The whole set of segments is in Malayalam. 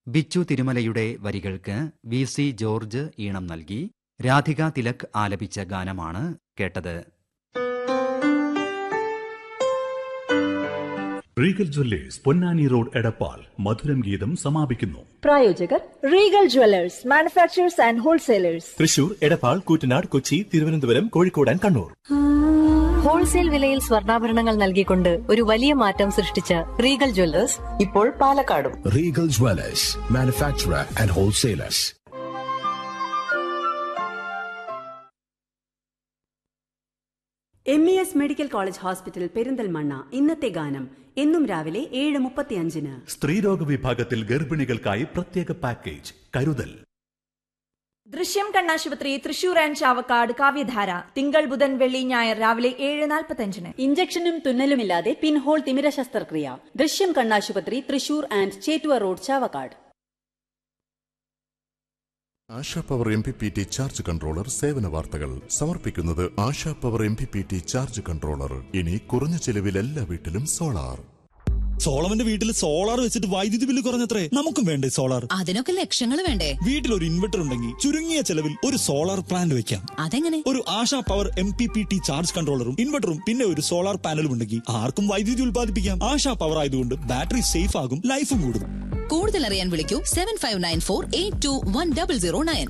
ബിച്ചു തിരുമലയുടെ വരികൾക്ക് വി സി ജോർജ് ഈണം നൽകി രാധിക തിലക് ആലപിച്ച ഗാനമാണ് കേട്ടത് Regal jewellers Ponnani road Edappal Madhuram Geetham സമാപിക്കുന്നു പ്രായോജകർ Regal jewellers manufacturers and wholesalers Thrissur Edappal Koottanad Kochi Thiruvananthapuram Kozhikode and Kannur wholesale വിലയിൽ സ്വർണ്ണാഭരണങ്ങൾ നൽകിക്കൊണ്ട് ഒരു വലിയ മാറ്റം സൃഷ്ടിച്ച റീഗൽ ജ്വല്ലേഴ്സ് ഇപ്പോൾ പാലക്കാടും Regal Dwellers, manufacturer and wholesalers. M E S medical college hospital Perinthalmanna ഇന്നത്തെ ഗാനം എന്നും രാവിലെ ഏഴ് മുപ്പത്തിയഞ്ചിന് സ്ത്രീരോഗ വിഭാഗത്തിൽ ഗർഭിണികൾക്കായി പ്രത്യേക പാക്കേജ് കരുതൽ ദൃശ്യം കണ്ണാശുപത്രി തൃശൂർ ആൻഡ് ചാവക്കാട് കാവ്യധാര തിങ്കൾ ബുധൻ വെള്ളി ഞായർ രാവിലെ ഏഴ് നാൽപ്പത്തഞ്ചിന് ഇഞ്ചക്ഷനും തുന്നലുമില്ലാതെ പിൻഹോൾ തിമിര ശസ്ത്രക്രിയ ദൃശ്യം കണ്ണാശുപത്രി Thrissur and Chettuva road Chavakkad Asha power M P P T charge controller സേവന വാർത്തകൾ സമർപ്പിക്കുന്നത് Asha power M P P T charge controller ഇനി കുറഞ്ഞ ചെലവിൽ എല്ലാ വീട്ടിലും സോളാർ സോളവന്റെ വീട്ടിൽ സോളാർ വെച്ചിട്ട് വൈദ്യുതി ബില്ല് കുറഞ്ഞത്രേ നമുക്കും വേണ്ടേ സോളാർ അതിനൊക്കെ ലക്ഷങ്ങൾ വേണ്ടേ വീട്ടിൽ ഒരു ഇൻവെർട്ടർ ഉണ്ടെങ്കിൽ ചുരുങ്ങിയ ചെലവിൽ ഒരു സോളാർ പ്ലാന്റ് വെക്കാം അതെങ്ങനെ ഒരു Asha power M P P T charge കൺട്രോളറും ഇൻവെർട്ടറും പിന്നെ ഒരു സോളാർ പാനലും ഉണ്ടെങ്കിൽ ആർക്കും വൈദ്യുതി ഉൽപ്പാദിപ്പിക്കാം ആശാ പവർ ആയതുകൊണ്ട് ബാറ്ററി സേഫ് ആകും ലൈഫും കൂടും കൂടുതൽ അറിയാൻ വിളിക്കൂ seven five nine four eight two one double zero nine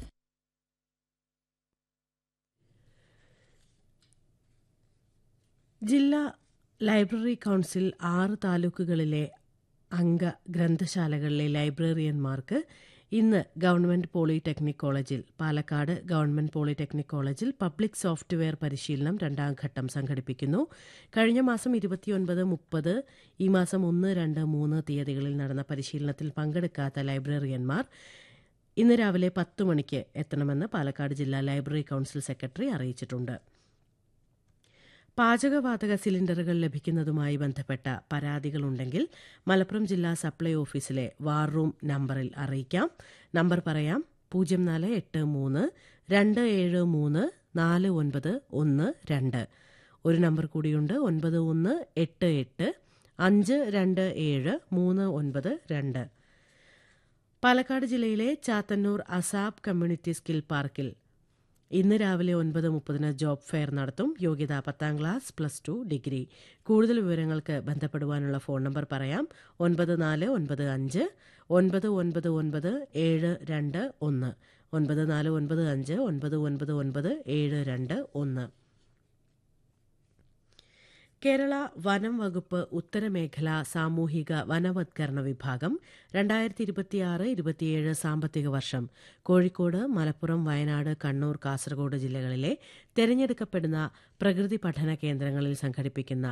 ജില്ലാ ലൈബ്രറി കൗൺസിൽ ആറ് താലൂക്കുകളിലെ അംഗ ഗ്രന്ഥശാലകളിലെ ലൈബ്രറിയന്മാർക്ക് ഇന്ന് ഗവൺമെന്റ് പോളിടെക്നിക് കോളേജിൽ പാലക്കാട് ഗവൺമെന്റ് പോളിടെക്നിക് കോളേജിൽ പബ്ലിക് സോഫ്റ്റ്വെയർ പരിശീലനം രണ്ടാം ഘട്ടം സംഘടിപ്പിക്കുന്നു കഴിഞ്ഞ മാസം ഇരുപത്തിയൊൻപത് മുപ്പത് ഈ മാസം ഒന്ന് രണ്ട് മൂന്ന് തീയതികളിൽ നടന്ന പരിശീലനത്തിൽ പങ്കെടുക്കാത്ത ലൈബ്രറിയന്മാർ ഇന്ന് രാവിലെ പത്ത് മണിക്ക് എത്തണമെന്ന് പാലക്കാട് ജില്ലാ ലൈബ്രറി കൗൺസിൽ സെക്രട്ടറി അറിയിച്ചിട്ടുണ്ട് പാചകവാതക സിലിണ്ടറുകൾ ലഭിക്കുന്നതുമായി ബന്ധപ്പെട്ട പരാതികളുണ്ടെങ്കിൽ മലപ്പുറം ജില്ലാ സപ്ലൈ ഓഫീസിലെ വാർ റൂം നമ്പറിൽ അറിയിക്കാം നമ്പർ പറയാം പൂജ്യം നാല് എട്ട് മൂന്ന് രണ്ട് ഏഴ് മൂന്ന് നാല് ഒൻപത് ഒന്ന് രണ്ട് ഒരു നമ്പർ കൂടിയുണ്ട് ഒൻപത് ഒന്ന് എട്ട് എട്ട് അഞ്ച് രണ്ട് ഏഴ് മൂന്ന് ഒൻപത് രണ്ട് പാലക്കാട് ജില്ലയിലെ ചാത്തന്നൂർ അസാബ് കമ്മ്യൂണിറ്റി സ്കിൽ പാർക്കിൽ ഇന്ന് രാവിലെ ഒൻപത് മുപ്പതിന് ജോബ് ഫെയർ നടത്തും യോഗ്യത പത്താം ക്ലാസ് പ്ലസ് ടു ഡിഗ്രി കൂടുതൽ വിവരങ്ങൾക്ക് ബന്ധപ്പെടുവാനുള്ള ഫോൺ നമ്പർ പറയാം ഒൻപത് നാല് ഒൻപത് അഞ്ച് ഒൻപത് ഒൻപത് ഒൻപത് ഏഴ് രണ്ട് ഒന്ന് ഒൻപത് നാല് ഒൻപത് അഞ്ച് ഒൻപത് ഒൻപത് ഒൻപത് ഏഴ് രണ്ട് ഒന്ന് കേരള വനം വകുപ്പ് ഉത്തരമേഖല സാമൂഹിക വനവത്കരണ വിഭാഗം രണ്ടായിരത്തി ഇരുപത്തിയാറ് ഇരുപത്തിയേഴ് സാമ്പത്തിക വർഷം കോഴിക്കോട് മലപ്പുറം വയനാട് കണ്ണൂർ കാസർഗോഡ് ജില്ലകളിലെ തെരഞ്ഞെടുക്കപ്പെടുന്ന പ്രകൃതി പഠന കേന്ദ്രങ്ങളിൽ സംഘടിപ്പിക്കുന്ന